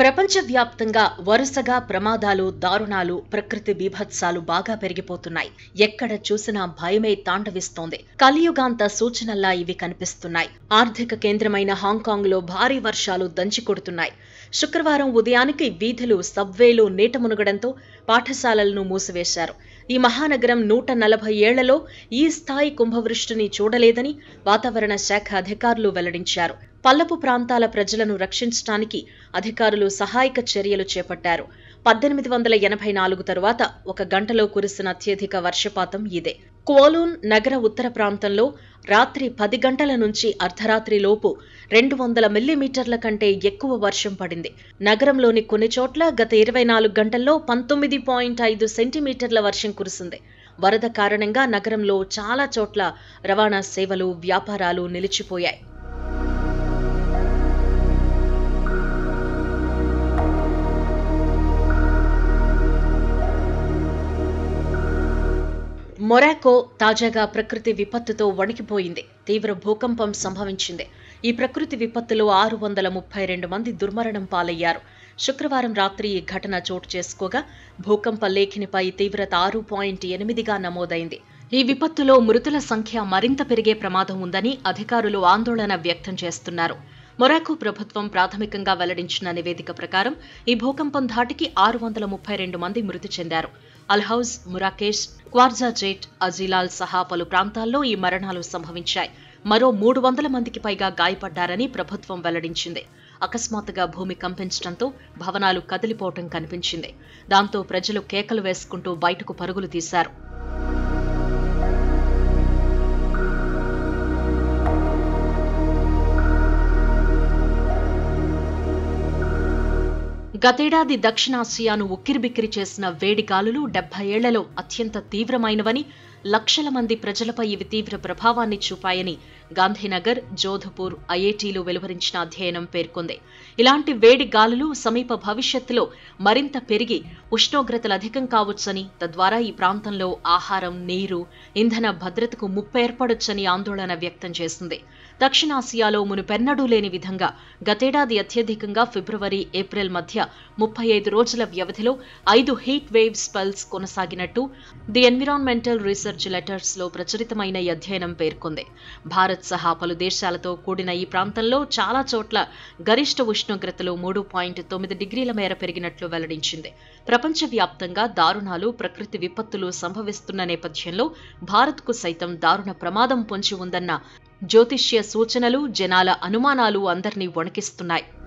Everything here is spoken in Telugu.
ప్రపంచవ్యాప్తంగా వరుసగా ప్రమాదాలు దారుణాలు ప్రకృతి బీభత్సాలు బాగా పెరిగిపోతున్నాయి ఎక్కడ చూసినా భయమే తాండవిస్తోంది కలియుగాంత సూచనల్లా ఇవి కనిపిస్తున్నాయి ఆర్థిక కేంద్రమైన హాంకాంగ్ లో భారీ వర్షాలు దంచికొడుతున్నాయి శుక్రవారం ఉదయానికి వీధులు సబ్వేలు నీట మునగడంతో పాఠశాలలను మూసివేశారు ఈ మహానగరం నూట నలభై ఏళ్లలో ఈ స్థాయి కుంభవృష్టిని చూడలేదని వాతావరణ శాఖ అధికారులు వెల్లడించారు పల్లపు ప్రాంతాల ప్రజలను రక్షించడానికి అధికారులు సహాయక చర్యలు చేపట్టారు పద్దెనిమిది వందల ఎనభై నాలుగు తరువాత ఒక గంటలో కురిసిన అత్యధిక వర్షపాతం ఇదే కోలూన్ నగర ఉత్తర ప్రాంతంలో రాత్రి పది గంటల నుంచి అర్ధరాత్రి లోపు రెండు వందల మిల్లీమీటర్ల కంటే ఎక్కువ వర్షం పడింది నగరంలోని కొన్ని చోట్ల గత ఇరవై నాలుగు గంటల్లో పంతొమ్మిది పాయింట్ ఐదు సెంటీమీటర్ల వర్షం కురిసింది వరద కారణంగా నగరంలో చాలా చోట్ల రవాణా సేవలు వ్యాపారాలు నిలిచిపోయాయి మొరాకో తాజాగా ప్రకృతి విపత్తుతో వణికిపోయింది తీవ్ర భూకంపం సంభవించింది ఈ ప్రకృతి విపత్తులో ఆరు వందల ముప్పై రెండు మంది దుర్మరణం పాలయ్యారు శుక్రవారం రాత్రి ఈ ఘటన చోటు చేసుకోగా భూకంప లేఖినిపై తీవ్రత ఆరు పాయింట్ ఎనిమిదిగా నమోదైంది ఈ విపత్తులో మృతుల సంఖ్య మరింత పెరిగే ప్రమాదం ఉందని అధికారులు ఆందోళన వ్యక్తం చేస్తున్నారు మొరాకో ప్రభుత్వం ప్రాథమికంగా వెల్లడించిన నివేదిక ప్రకారం ఈ భూకంపం ధాటికి ఆరు వందల ముప్పై రెండు మంది మృతి చెందారు అల్హౌజ్ మురాకేష్ క్వార్జాజేట్ అజిలాల్ సహా పలు ప్రాంతాల్లో ఈ మరణాలు సంభవించాయి మరో మూడు వందల మందికి పైగా గాయపడ్డారని ప్రభుత్వం వెల్లడించింది అకస్మాత్తుగా భూమి కంపించడంతో భవనాలు కదిలిపోవటం కనిపించింది దాంతో ప్రజలు కేకలు వేసుకుంటూ బయటకు పరుగులు తీశారు గతేడాది దక్షిణాసియాను ఉక్కిరిబిక్కిరి చేసిన వేడి గాలులు డెబ్బై ఏళ్లలో అత్యంత తీవ్రమైనవని లక్షల మంది ప్రజలపై ఇవి తీవ్ర ప్రభావాన్ని చూపాయని గాంధీనగర్ జోధపూర్ ఐఐటీలు వెలువరించిన అధ్యయనం పేర్కొంది ఇలాంటి వేడి గాలులు సమీప భవిష్యత్తులో మరింత పెరిగి ఉష్ణోగ్రతలు అధికం కావచ్చని తద్వారా ఈ ప్రాంతంలో ఆహారం నీరు ఇంధన భద్రతకు ముప్పు ఏర్పడొచ్చని ఆందోళన వ్యక్తం చేసింది దక్షిణాసియాలో మునుపెన్నడూ లేని విధంగా గతేడాది అత్యధికంగా ఫిబ్రవరి ఏప్రిల్ మధ్య ముప్పై ఐదు రోజుల వ్యవధిలో ఐదు హీట్ వేవ్ స్పెల్స్ కొనసాగినట్టు ది ఎన్విరాన్మెంటల్ రీసెర్చ్ లెటర్స్ లో ప్రచురితమైన ఈ అధ్యయనం పేర్కొంది భారత్ సహా పలు దేశాలతో కూడిన ఈ ప్రాంతంలో చాలా చోట్ల గరిష్ట ఉష్ణోగ్రతలు మూడు పాయింట్ తొమ్మిది డిగ్రీల మేర పెరిగినట్లు వెల్లడించింది ప్రపంచవ్యాప్తంగా దారుణాలు ప్రకృతి విపత్తులు సంభవిస్తున్న నేపథ్యంలో భారత్కు సైతం దారుణ ప్రమాదం పొంచి ఉందన్న జ్యోతిష్య సూచనలు జనాల అనుమానాలు అందరినీ వణికిస్తున్నాయి